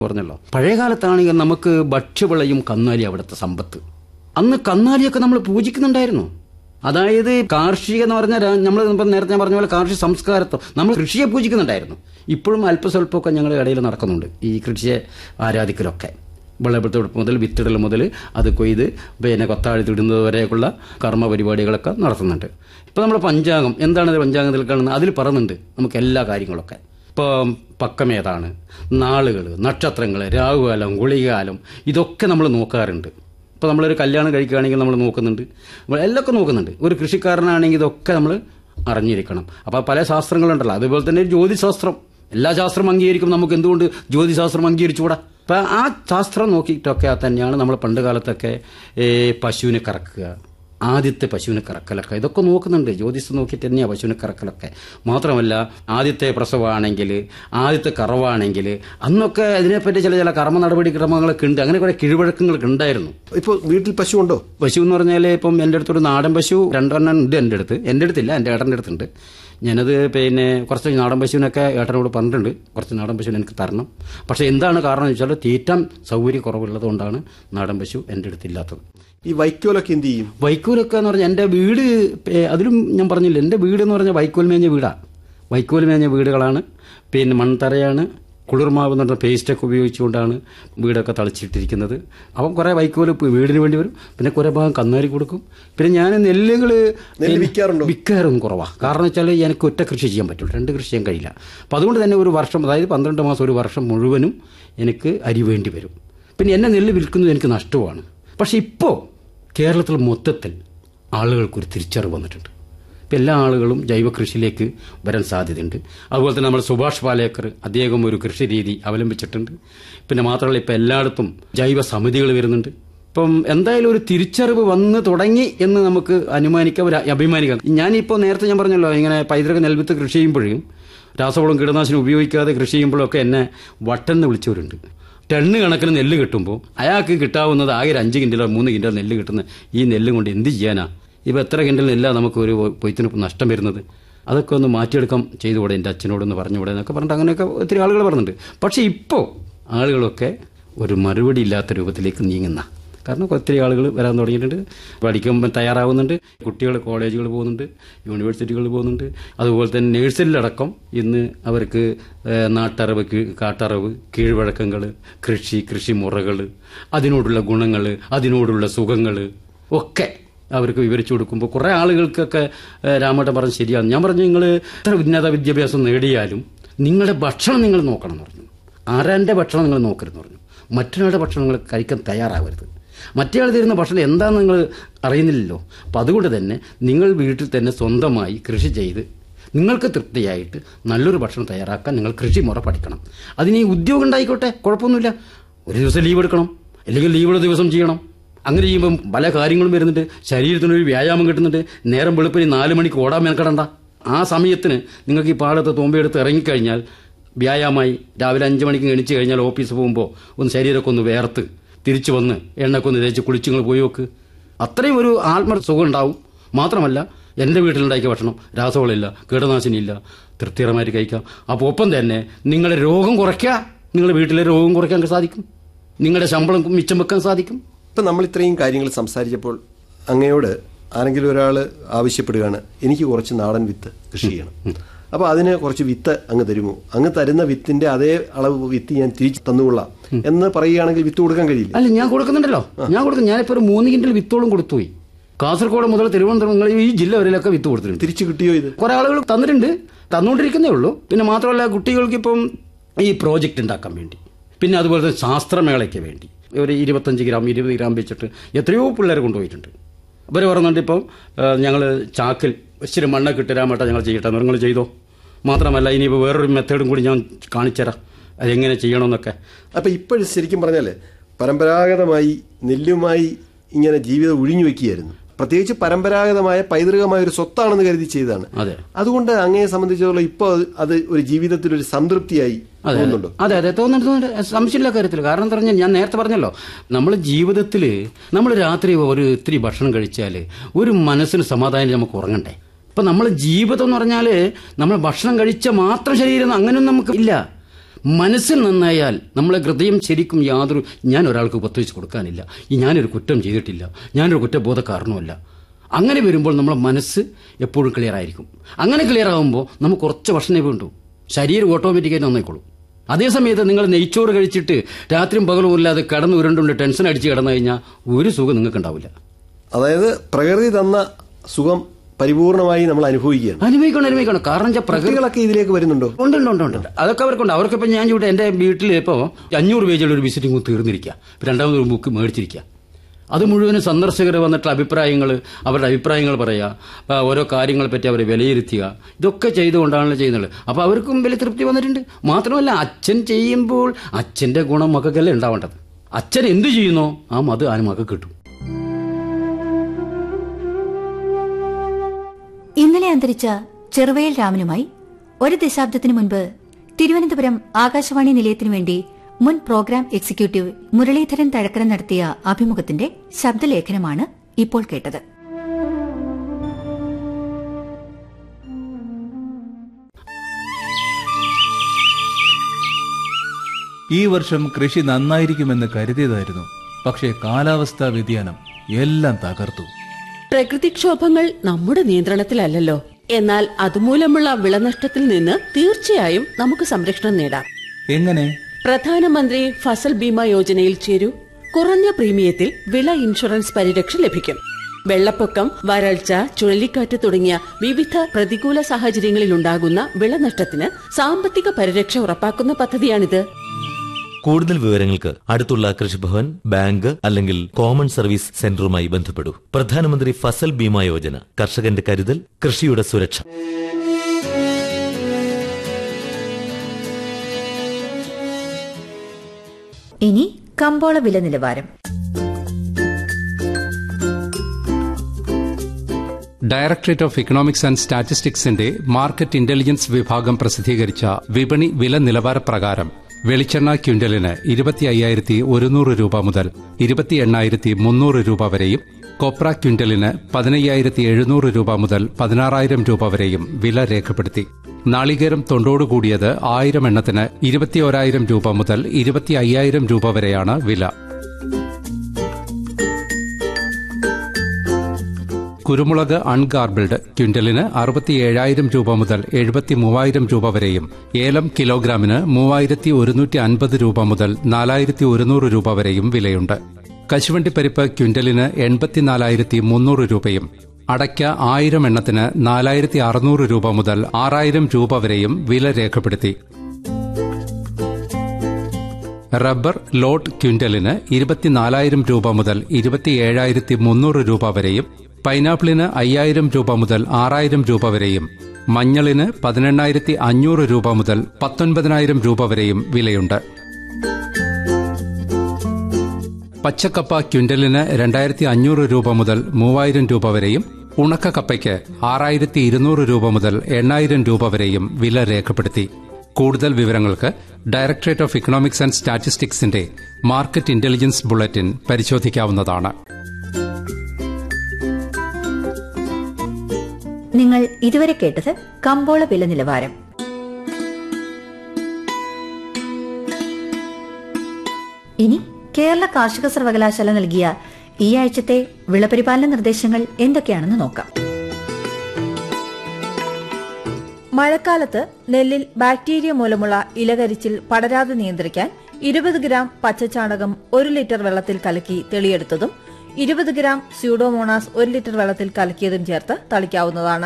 പറഞ്ഞല്ലോ പഴയ കാലത്താണെങ്കിൽ നമുക്ക് ഭക്ഷ്യവിളയും കന്നാലി അവിടുത്തെ സമ്പത്ത് അന്ന് കന്നാലിയൊക്കെ നമ്മൾ പൂജിക്കുന്നുണ്ടായിരുന്നു അതായത് കാർഷിക എന്ന് പറഞ്ഞാൽ നമ്മൾ നേരത്തെ ഞാൻ പറഞ്ഞ പോലെ കാർഷിക സംസ്കാരത്തോ നമ്മൾ കൃഷിയെ പൂജിക്കുന്നുണ്ടായിരുന്നു ഇപ്പോഴും അല്പസ്വല്പമൊക്കെ ഞങ്ങളുടെ ഇടയിൽ നടക്കുന്നുണ്ട് ഈ കൃഷിയെ ആരാധിക്കലൊക്കെ വിളവെടുപ്പ് മുതൽ വിത്തിടൽ മുതൽ അത് കൊയ്ത് പിന്നെ കൊത്താഴ്ത്തിടുന്നത് വരെയൊക്കെയുള്ള കർമ്മ പരിപാടികളൊക്കെ നടത്തുന്നുണ്ട് ഇപ്പോൾ നമ്മൾ പഞ്ചാംഗം എന്താണ് ഇത് പഞ്ചാംഗത്തിൽ കാണുന്നത് അതിൽ പറയുന്നുണ്ട് നമുക്ക് എല്ലാ കാര്യങ്ങളൊക്കെ ഇപ്പോൾ പക്കമേതാണ് നാളുകൾ നക്ഷത്രങ്ങൾ രാഹുകാലം ഗുളികാലം ഇതൊക്കെ നമ്മൾ നോക്കാറുണ്ട് ഇപ്പോൾ നമ്മളൊരു കല്യാണം കഴിക്കുകയാണെങ്കിൽ നമ്മൾ നോക്കുന്നുണ്ട് നമ്മൾ എല്ലൊക്കെ നോക്കുന്നുണ്ട് ഒരു കൃഷിക്കാരനാണെങ്കിൽ ഇതൊക്കെ നമ്മൾ അറിഞ്ഞിരിക്കണം അപ്പോൾ പല ശാസ്ത്രങ്ങളുണ്ടല്ലോ അതുപോലെ തന്നെ ജ്യോതിശാസ്ത്രം എല്ലാ ശാസ്ത്രം അംഗീകരിക്കും നമുക്ക് എന്തുകൊണ്ട് ജ്യോതിശാസ്ത്രം അംഗീകരിച്ചുകൂടാ അപ്പം ആ ശാസ്ത്രം നോക്കിയിട്ടൊക്കെ തന്നെയാണ് നമ്മൾ പണ്ട് കാലത്തൊക്കെ ഏ, പശുവിനെ കറക്കുക ആദ്യത്തെ പശുവിനെ കറക്കലൊക്കെ ഇതൊക്കെ നോക്കുന്നുണ്ട് ജ്യോതിഷം നോക്കിയിട്ട് തന്നെയാണ് പശുവിനെ കറക്കലൊക്കെ മാത്രമല്ല ആദ്യത്തെ പ്രസവമാണെങ്കിൽ ആദ്യത്തെ കറവാണെങ്കിൽ അന്നൊക്കെ ഇതിനെപ്പറ്റി ചില ചില കർമ്മ നടപടിക്രമങ്ങളൊക്കെ ഉണ്ട് അങ്ങനെ കുറെ കിഴിവഴക്കങ്ങളൊക്കെ ഉണ്ടായിരുന്നു ഇപ്പോൾ വീട്ടിൽ പശു ഉണ്ടോ പശു എന്ന് പറഞ്ഞാൽ ഇപ്പം എൻ്റെ അടുത്തൊരു നാടൻ പശു രണ്ടെണ്ണം ഉണ്ട് എൻ്റെ അടുത്ത് എൻ്റെ അടുത്തില്ല എൻ്റെ ഏട്ടൻ്റെ അടുത്തുണ്ട് ഞാനത് പിന്നെ കുറച്ച് നാടൻ പശുവിനൊക്കെ ഏട്ടനോട് പറഞ്ഞിട്ടുണ്ട് കുറച്ച് നാടൻ പശുവിനെ എനിക്ക് തരണം പക്ഷേ എന്താണ് കാരണം എന്ന് വെച്ചാൽ തീറ്റാൻ സൗകര്യക്കുറവുള്ളത് കൊണ്ടാണ് നാടൻ പശു എൻ്റെ അടുത്തില്ലാത്തത് ഈ വൈക്കോലൊക്കെ എന്ത് ചെയ്യും വൈക്കോലൊക്കെ എന്ന് പറഞ്ഞാൽ എൻ്റെ വീട് ഏ, അതിലും ഞാൻ പറഞ്ഞില്ല എൻ്റെ വീട് എന്ന് പറഞ്ഞാൽ വൈക്കോൽ മേഞ്ഞ വീടാണ് വൈക്കോൽ മേഞ്ഞ വീടുകളാണ് പിന്നെ മൺതറയാണ് കുളിർമാവ് എന്ന് പറഞ്ഞ പേസ്റ്റൊക്കെ ഉപയോഗിച്ചുകൊണ്ടാണ് വീടൊക്കെ തളിച്ചിട്ടിരിക്കുന്നത് അപ്പം കുറേ വൈക്കോൽ ഇപ്പൊ വീടിന് വേണ്ടി വരും പിന്നെ കുറേ ഭാഗം കന്നാരി കൊടുക്കും പിന്നെ ഞാൻ നെല്ലുകൾ നെല്ല് വിൽക്കാറുണ്ടോ? വിൽക്കാറൊന്നും കുറവാണ് കാരണം വെച്ചാൽ എനിക്ക് ഒറ്റ കൃഷി ചെയ്യാൻ പറ്റുള്ളൂ രണ്ട് കൃഷി ചെയ്യാൻ കഴിയില്ല അപ്പം അതുകൊണ്ട് തന്നെ ഒരു വർഷം അതായത് പന്ത്രണ്ട് മാസം ഒരു വർഷം മുഴുവനും എനിക്ക് അരി വേണ്ടി വരും പിന്നെ എന്നെ നെല്ല് വിൽക്കുന്നത് എനിക്ക് നഷ്ടമാണ് പക്ഷെ ഇപ്പോൾ കേരളത്തിൽ മൊത്തത്തിൽ ആളുകൾക്കൊരു തിരിച്ചറിവ് വന്നിട്ടുണ്ട് ഇപ്പം എല്ലാ ആളുകളും ജൈവ കൃഷിയിലേക്ക് വരാൻ സാധ്യതയുണ്ട് അതുപോലെ തന്നെ നമ്മൾ സുഭാഷ് പാലേക്കർ അദ്ദേഹം ഒരു കൃഷി രീതി അവലംബിച്ചിട്ടുണ്ട് പിന്നെ മാത്രമല്ല ഇപ്പം എല്ലായിടത്തും ജൈവ സമിതികൾ വരുന്നുണ്ട് ഇപ്പം എന്തായാലും ഒരു തിരിച്ചറിവ് വന്ന് തുടങ്ങി എന്ന് നമുക്ക് അനുമാനിക്കാം ഒരു അഭിമാനിക്കാം ഞാനിപ്പോൾ നേരത്തെ ഞാൻ പറഞ്ഞല്ലോ ഇങ്ങനെ പൈതൃക നെൽവിത്ത് കൃഷി ചെയ്യുമ്പോഴും രാസവളം കീടനാശിനി ഉപയോഗിക്കാതെ കൃഷി ചെയ്യുമ്പോഴൊക്കെ എന്നെ വട്ടെന്ന് വിളിച്ചവരുണ്ട് ടണ്ണ് കണക്കിന് നെല്ല് കിട്ടുമ്പോൾ അയാൾക്ക് കിട്ടാവുന്നത് ആകെ ഒരു അഞ്ച് കിൻഡലോ മൂന്ന് കിൻഡലോ നെല്ല് കിട്ടുന്ന ഈ നെല്ല് കൊണ്ട് എന്ത് ചെയ്യാനാ ഇപ്പോൾ എത്ര കിൻഡൽ നെല്ലാണ് നമുക്ക് ഒരു പൊയ്ത്തിന് നഷ്ടം വരുന്നത് അതൊക്കെ ഒന്ന് മാറ്റിയെടുക്കാം ചെയ്തുകൂടെ എൻ്റെ അച്ഛനോടൊന്ന് പറഞ്ഞുകൂടെ എന്നൊക്കെ പറഞ്ഞിട്ട് അങ്ങനെയൊക്കെ ഒത്തിരി ആളുകൾ പറഞ്ഞിട്ടുണ്ട് പക്ഷേ ഇപ്പോൾ ആളുകളൊക്കെ ഒരു മറുപടി ഇല്ലാത്ത രൂപത്തിലേക്ക് നീങ്ങുന്ന കാരണം ഒത്തിരി ആളുകൾ വരാൻ തുടങ്ങിയിട്ടുണ്ട് പഠിക്കുമ്പോൾ തയ്യാറാവുന്നുണ്ട് കുട്ടികൾ കോളേജുകൾ പോകുന്നുണ്ട് യൂണിവേഴ്സിറ്റികൾ പോകുന്നുണ്ട് അതുപോലെ തന്നെ നേഴ്സറിലടക്കം ഇന്ന് അവർക്ക് ഏഹ്, നാട്ടറിവ് കീ- കാട്ടറിവ് കീഴ്വഴക്കങ്ങൾ കൃഷി കൃഷിമുറകൾ അതിനോടുള്ള ഗുണങ്ങൾ അതിനോടുള്ള സുഖങ്ങൾ ഒക്കെ അവർക്ക് വിവരിച്ചു കൊടുക്കുമ്പോൾ കുറേ ആളുകൾക്കൊക്കെ ഏഹ്, രാമേട്ടൻ പറഞ്ഞ് ശരിയാണ് ഞാൻ പറഞ്ഞു നിങ്ങൾ ഇത്ര ഉന്നത വിദ്യാഭ്യാസം നേടിയാലും നിങ്ങളുടെ ഭക്ഷണം നിങ്ങൾ നോക്കണം എന്ന് പറഞ്ഞു ആരാൻ്റെ ഭക്ഷണം നിങ്ങൾ നോക്കരുതെന്ന് പറഞ്ഞു മറ്റൊരാളുടെ ഭക്ഷണം നിങ്ങൾ കഴിക്കാൻ തയ്യാറാവരുത് മറ്റേയാൾ തരുന്ന ഭക്ഷണം എന്താണെന്ന് നിങ്ങൾ അറിയുന്നില്ലല്ലോ അപ്പം അതുകൊണ്ട് തന്നെ നിങ്ങൾ വീട്ടിൽ തന്നെ സ്വന്തമായി കൃഷി ചെയ്ത് നിങ്ങൾക്ക് തൃപ്തിയായിട്ട് നല്ലൊരു ഭക്ഷണം തയ്യാറാക്കാൻ നിങ്ങൾ കൃഷി മുറ പഠിക്കണം അതിന് ഈ ഉദ്യോഗം ഉണ്ടായിക്കോട്ടെ കുഴപ്പമൊന്നുമില്ല ഒരു ദിവസം ലീവ് എടുക്കണം അല്ലെങ്കിൽ ലീവുള്ള ദിവസം ചെയ്യണം അങ്ങനെ ചെയ്യുമ്പം പല കാര്യങ്ങളും വരുന്നുണ്ട് ശരീരത്തിനൊരു വ്യായാമം കിട്ടുന്നുണ്ട് നേരം വെളുപ്പിന് നാല് മണിക്ക് ഓടാൻ മെനക്കെടണ്ട ആ സമയത്തിന് നിങ്ങൾക്ക് ഈ പാടത്ത് തോമ്പയെടുത്ത് ഇറങ്ങിക്കഴിഞ്ഞാൽ വ്യായാമമായി രാവിലെ അഞ്ച് മണിക്ക് എണിച്ച് കഴിഞ്ഞാൽ ഓഫീസ് പോകുമ്പോൾ ഒന്ന് ശരീരമൊക്കെ ഒന്ന് വേർത്ത് തിരിച്ചു വന്ന് എണ്ണയൊക്കെ ഒന്ന് തേച്ച് കുളിച്ച് നിങ്ങൾ പോയി നോക്ക് അത്രയും ഒരു ആത്മ സുഖം ഉണ്ടാവും മാത്രമല്ല എൻ്റെ വീട്ടിലുണ്ടാക്കിയ ഭക്ഷണം രാസവളമില്ല കീടനാശിനിയില്ല തൃപ്തികരമായിട്ട് കഴിക്കാം അപ്പോൾ ഒപ്പം തന്നെ നിങ്ങളുടെ രോഗം കുറയ്ക്കുക നിങ്ങളുടെ വീട്ടിലെ രോഗം കുറയ്ക്കാൻ സാധിക്കും നിങ്ങളുടെ ശമ്പളം മിച്ചം വെക്കാൻ സാധിക്കും ഇപ്പം നമ്മൾ ഇത്രയും കാര്യങ്ങൾ സംസാരിച്ചപ്പോൾ അങ്ങയോട് ആരെങ്കിലും ഒരാൾ ആവശ്യപ്പെടുകയാണ് എനിക്ക് കുറച്ച് നാടൻ വിത്ത് കൃഷി ചെയ്യണം അപ്പോൾ അതിന് കുറച്ച് വിത്ത് അങ്ങ് തരുമോ അങ്ങ് തരുന്ന വിത്തിന്റെ അതേ അളവ് വിത്ത് ഞാൻ തിരിച്ചു തന്നുകൊള്ളാം എന്ന് പറയുകയാണെങ്കിൽ വിത്ത് കൊടുക്കാൻ കഴിയില്ല അല്ല ഞാൻ കൊടുക്കുന്നുണ്ടല്ലോ ഞാൻ കൊടുക്കും ഞാനിപ്പോൾ ഒരു മൂന്ന് കിൻഡൽ വിത്തോളം കൊടുത്തുപോയി കാസർഗോഡ് മുതൽ തിരുവനന്തപുരം നിങ്ങൾ ഈ ജില്ല വരെയൊക്കെ വിത്ത് കൊടുത്തിട്ടുണ്ട് തിരിച്ചു കിട്ടിയോ ഇത് കുറെ ആളുകൾ തന്നിട്ടുണ്ട് തന്നുകൊണ്ടിരിക്കുന്നേ ഉള്ളൂ പിന്നെ മാത്രമല്ല കുട്ടികൾക്ക് ഇപ്പം ഈ പ്രോജക്റ്റ് ഉണ്ടാക്കാൻ വേണ്ടി പിന്നെ അതുപോലെ തന്നെ ശാസ്ത്രമേളയ്ക്ക് വേണ്ടി ഒരു ഇരുപത്തഞ്ച് ഗ്രാം ഇരുപത് ഗ്രാം വെച്ചിട്ട് എത്രയോ പിള്ളേർ കൊണ്ടുപോയിട്ടുണ്ട് അവർ പറയുന്നുണ്ട് ഇപ്പം ഞങ്ങൾ ചാക്കിൽ ഇച്ചിരി മണ്ണൊക്കെ ഇട്ട് രാമട്ട ഞങ്ങൾ ചെയ്യട്ടെ നിങ്ങൾ ചെയ്തോ മാത്രമല്ല ഇനിയിപ്പോൾ വേറൊരു മെത്തേഡും കൂടി ഞാൻ കാണിച്ചുതരാം അതെങ്ങനെ ചെയ്യണമെന്നൊക്കെ അപ്പൊ ഇപ്പോഴും ശരിക്കും പറഞ്ഞാല് പരമ്പരാഗതമായി നെല്ലുമായി ഇങ്ങനെ ജീവിതം ഒഴിഞ്ഞു വെക്കുകയായിരുന്നു പ്രത്യേകിച്ച് പരമ്പരാഗതമായ പൈതൃകമായ ഒരു സ്വത്താണെന്ന് കരുതി ചെയ്തതാണ് അതെ അതുകൊണ്ട് അങ്ങയെ സംബന്ധിച്ചിടത്തോളം ഇപ്പോൾ അത് അത് ഒരു ജീവിതത്തിൽ ഒരു സംതൃപ്തിയായി അതെ തോന്നുന്നുണ്ടോ അതെ അതെ തോന്നുന്നുണ്ട് തോന്നുന്നുണ്ട് സംശയമില്ല കാര്യത്തിൽ കാരണം എന്താ പറഞ്ഞാൽ ഞാൻ നേരത്തെ പറഞ്ഞല്ലോ നമ്മൾ ജീവിതത്തിൽ നമ്മൾ രാത്രി ഒരു ഇത്തിരി ഭക്ഷണം കഴിച്ചാൽ ഒരു മനസ്സിന് സമാധാനം നമുക്ക് ഉറങ്ങണ്ടേ ഇപ്പം നമ്മൾ ജീവിതം എന്ന് പറഞ്ഞാൽ നമ്മൾ ഭക്ഷണം കഴിച്ച മാത്രം ശരീരം അങ്ങനെയൊന്നും നമുക്ക് ഇല്ല മനസ്സിൽ നന്നായാൽ നമ്മളെ ഹൃദയം ശരിക്കും യാതൊരു ഞാൻ ഒരാൾക്ക് പ്രത്യേകിച്ച് കൊടുക്കാനില്ല ഈ ഞാനൊരു കുറ്റം ചെയ്തിട്ടില്ല ഞാനൊരു കുറ്റബോധക്കാരനുമല്ല അങ്ങനെ വരുമ്പോൾ നമ്മളെ മനസ്സ് എപ്പോഴും ക്ലിയർ ആയിരിക്കും അങ്ങനെ ക്ലിയർ ആകുമ്പോൾ നമുക്ക് കുറച്ച് ഭക്ഷണമേ വേണ്ടു ശരീരം ഓട്ടോമാറ്റിക്കായി നന്നായിക്കോളും അതേസമയത്ത് നിങ്ങൾ നെയ്ച്ചോറ് കഴിച്ചിട്ട് രാത്രിയും പകലും ഇല്ലാതെ കിടന്ന് ഉരുണ്ടുകൊണ്ട് ടെൻഷൻ അടിച്ച് കിടന്നു കഴിഞ്ഞാൽ ഒരു സുഖം നിങ്ങൾക്ക് ഉണ്ടാവില്ല അതായത് പ്രകൃതി തന്ന സുഖം പരിപൂർണമായി നമ്മൾ അനുഭവിക്കുകയാണ് അനുഭവിക്കണം അനുഭവിക്കണം കാരണം വെച്ചാൽ പ്രകൃതി കുട്ടികളൊക്കെ ഇതിലേക്ക് വരുന്നുണ്ടോ ഉണ്ട് ഉണ്ട് ഉണ്ട് ഉണ്ട് അതൊക്കെ അവർക്കുണ്ട് അവർക്കിപ്പോൾ ഞാൻ ഇവിടെ എൻ്റെ വീട്ടിൽ ഇപ്പോൾ അഞ്ഞൂറ് പേജുള്ള ഒരു വിസിറ്റിംഗ് തീർന്നിരിക്കുക ഇപ്പം രണ്ടാമത് ഒരു ബുക്ക് മേടിച്ചിരിക്കുക അത് മുഴുവനും സന്ദർശകർ വന്നിട്ടുള്ള അഭിപ്രായങ്ങൾ അവരുടെ അഭിപ്രായങ്ങൾ പറയുക ആ, ഓരോ കാര്യങ്ങളെ പറ്റി അവരെ വിലയിരുത്തുക ഇതൊക്കെ ചെയ്തുകൊണ്ടാണല്ലോ ചെയ്യുന്നത് അപ്പോൾ അവർക്കും വലിയ തൃപ്തി വന്നിട്ടുണ്ട് മാത്രമല്ല അച്ഛൻ ചെയ്യുമ്പോൾ അച്ഛൻ്റെ ഗുണം മക്കൾക്കല്ലേ ഉണ്ടാവേണ്ടത് അച്ഛൻ എന്ത് ചെയ്യുന്നോ ആ മത് ആ മക്കൾക്ക് കിട്ടും ഇന്നലെ അന്തരിച്ച ചെറുവയൽ രാമനുമായി ഒരു ദശാബ്ദത്തിനു മുൻപ് തിരുവനന്തപുരം ആകാശവാണി നിലയത്തിനു വേണ്ടി മുൻ പ്രോഗ്രാം എക്സിക്യൂട്ടീവ് മുരളീധരൻ തഴക്കരൻ നടത്തിയ അഭിമുഖത്തിന്റെ ശബ്ദലേഖനമാണ് ഇപ്പോൾ കേട്ടത് ഈ വർഷം കൃഷി നന്നായിരിക്കുമെന്ന് കരുതിയതായിരുന്നു പക്ഷേ കാലാവസ്ഥാ വ്യതിയാനം എല്ലാം തകർത്തു പ്രകൃതിക്ഷോഭങ്ങൾ നമ്മുടെ നിയന്ത്രണത്തിലല്ലല്ലോ എന്നാൽ അതുമൂലമുള്ള വിളനഷ്ടത്തിൽ നിന്ന് തീർച്ചയായും നമുക്ക് സംരക്ഷണം നേടാം എങ്ങനെ പ്രധാനമന്ത്രി ഫസൽ ബീമ യോജനയിൽ ചേരൂ കുറഞ്ഞ പ്രീമിയത്തിൽ വിള ഇൻഷുറൻസ് പരിരക്ഷ ലഭിക്കും വെള്ളപ്പൊക്കം വരൾച്ച ചുഴലിക്കാറ്റ് തുടങ്ങിയ വിവിധ പ്രതികൂല സാഹചര്യങ്ങളിൽ ഉണ്ടാകുന്ന വിളനഷ്ടത്തിന് സാമ്പത്തിക പരിരക്ഷ ഉറപ്പാക്കുന്ന പദ്ധതിയാണിത് കൂടുതൽ വിവരങ്ങൾക്ക് അടുത്തുള്ള കൃഷിഭവൻ ബാങ്ക് അല്ലെങ്കിൽ കോമൺ സർവീസ് സെന്ററുമായി ബന്ധപ്പെടൂ പ്രധാനമന്ത്രി ഫസൽ ബീമ യോജന കർഷകന്റെ കരുതൽ കൃഷിയുടെ സുരക്ഷ ഇനി കമ്പോള വില നിലവാരം ഡയറക്ടറേറ്റ് ഓഫ് ഇക്കണോമിക്സ് ആൻഡ് സ്റ്റാറ്റിസ്റ്റിക്സിന്റെ മാർക്കറ്റ് ഇന്റലിജൻസ് വിഭാഗം പ്രസിദ്ധീകരിച്ച വിപണി വില നിലവാര പ്രകാരം വെളിച്ചെണ്ണ ക്വിന്റലിന് ഇരുപത്തി അയ്യായിരത്തി ഒരുന്നൂറ് രൂപ മുതൽ ഇരുപത്തി എണ്ണായിരത്തി മുന്നൂറ് രൂപ വരെയും കൊപ്ര ക്വിന്റലിന് പതിനയ്യായിരത്തി എഴുന്നൂറ് രൂപ മുതൽ പതിനാറായിരം രൂപ വരെയും വില രേഖപ്പെടുത്തി നാളികേരം തൊണ്ടോടുകൂടിയത് ആയിരം എണ്ണത്തിന് ഇരുപത്തിയോരായിരം രൂപ മുതൽ ഇരുപത്തി അയ്യായിരം രൂപ വരെയാണ് വില കുരുമുളക് അൺഗാർബിൾഡ് ക്വിന്റലിന് അറുപത്തിയേഴായിരം രൂപ മുതൽ എഴുപത്തി മൂവായിരം രൂപ വരെയും ഏലം കിലോഗ്രാമിന് മൂവായിരത്തി ഒരുന്നൂറ്റി അൻപത് രൂപ മുതൽ നാലായിരത്തി ഒരുന്നൂറ് രൂപ വരെയും വിലയുണ്ട് കശുവണ്ടിപ്പരിപ്പ് ക്വിന്റലിന് എൺപത്തിനാലായിരത്തി മുന്നൂറ് രൂപയും അടയ്ക്ക ആയിരം എണ്ണത്തിന് നാലായിരത്തി അറുന്നൂറ് രൂപ മുതൽ ആറായിരം രൂപ വരെയും വില രേഖപ്പെടുത്തി റബ്ബർ ലോട്ട് ക്വിന്റലിന് ഇരുപത്തിനാലായിരം രൂപ മുതൽ ഇരുപത്തിയേഴായിരത്തി മുന്നൂറ് രൂപ വരെയും പൈനാപ്പിളിന് അയ്യായിരം രൂപ മുതൽ ആറായിരം രൂപ വരെയും മഞ്ഞളിന് പതിനെണ്ണായിരത്തി അഞ്ഞൂറ് രൂപ മുതൽ പത്തൊൻപതിനായിരം രൂപ വരെയും വിലയുണ്ട് പച്ചക്കപ്പ ക്വിന്റലിന് രണ്ടായിരത്തി അഞ്ഞൂറ് രൂപ മുതൽ മൂവായിരം രൂപ വരെയും ഉണക്ക കപ്പയ്ക്ക് ആറായിരത്തി ഇരുന്നൂറ് രൂപ മുതൽ എണ്ണായിരം രൂപ വരെയും വില രേഖപ്പെടുത്തി കൂടുതൽ വിവരങ്ങൾക്ക് ഡയറക്ടറേറ്റ് ഓഫ് ഇക്കണോമിക്സ് ആൻഡ് സ്റ്റാറ്റിസ്റ്റിക്സിന്റെ മാർക്കറ്റ് ഇന്റലിജൻസ് ബുള്ളറ്റിൻ പരിശോധിക്കാവുന്നതാണ് നിങ്ങൾ ഇതുവരെ കേട്ടത് കമ്പോള വില നിലവാരം ഇനി കേരള കാർഷിക സർവകലാശാല നൽകിയ ഈ ആഴ്ചത്തെ വിളപരിപാലന നിർദ്ദേശങ്ങൾ എന്തൊക്കെയാണെന്ന് നോക്കാം മഴക്കാലത്ത് നെല്ലിൽ ബാക്ടീരിയ മൂലമുള്ള ഇലകരിച്ചിൽ പടരാതെ നിയന്ത്രിക്കാൻ ഇരുപത് ഗ്രാം പച്ചച്ചാണകം ഒരു ലിറ്റർ വെള്ളത്തിൽ കലക്കി തെളിയെടുത്തതും ഇരുപത് ഗ്രാം സ്യൂഡോമോണാസ് ഒരു ലിറ്റർ വെള്ളത്തിൽ കലക്കിയതും ചേർത്ത് തളിക്കാവുന്നതാണ്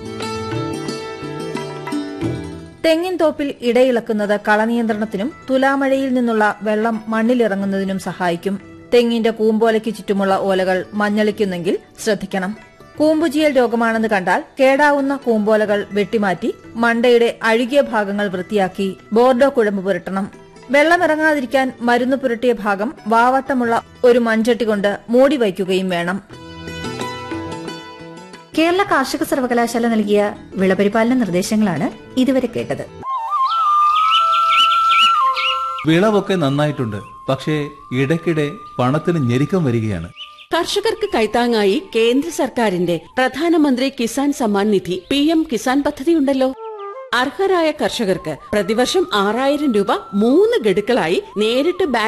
തെങ്ങിൻ തോപ്പിൽ ഇടയിളക്കുന്നത് കളനിയന്ത്രണത്തിനും തുലാമഴയിൽ നിന്നുള്ള വെള്ളം മണ്ണിലിറങ്ങുന്നതിനും സഹായിക്കും തെങ്ങിന്റെ കൂമ്പോലയ്ക്ക് ചുറ്റുമുള്ള ഓലകൾ മഞ്ഞളിക്കുന്നെങ്കിൽ ശ്രദ്ധിക്കണം കൂമ്പുചീയൽ രോഗമാണെന്ന് കണ്ടാൽ കേടാവുന്ന കൂമ്പോലകൾ വെട്ടിമാറ്റി മണ്ടയുടെ അഴുകിയ ഭാഗങ്ങൾ വൃത്തിയാക്കി ബോർഡോ കുഴമ്പ് പുരട്ടണം വെള്ളമിറങ്ങാതിരിക്കാൻ മരുന്ന് പുരട്ടിയ ഭാഗം വാവട്ടമുള്ള ഒരു മൺചട്ടി കൊണ്ട് മൂടി വയ്ക്കുകയും വേണം കേരള കാർഷിക സർവകലാശാല നൽകിയ വിളപരിപാലന നിർദ്ദേശങ്ങളാണ് ഇതുവരെ കേട്ടത് വിളവൊക്കെ നന്നായിട്ടുണ്ട് പക്ഷേ ഇടയ്ക്കിടെ പണത്തിന് ഞെരുക്കം വരികയാണ് കർഷകർക്ക് കൈത്താങ്ങായി കേന്ദ്ര സർക്കാരിന്റെ പ്രധാനമന്ത്രി കിസാൻ സമ്മാൻ നിധി പി എം കിസാൻ പദ്ധതിയുണ്ടല്ലോ അർഹരായ കർഷകർക്ക് പ്രതിവർഷം ആറായിരം രൂപ മൂന്ന് ഗഡുക്കളായി നേരിട്ട് ബാങ്ക്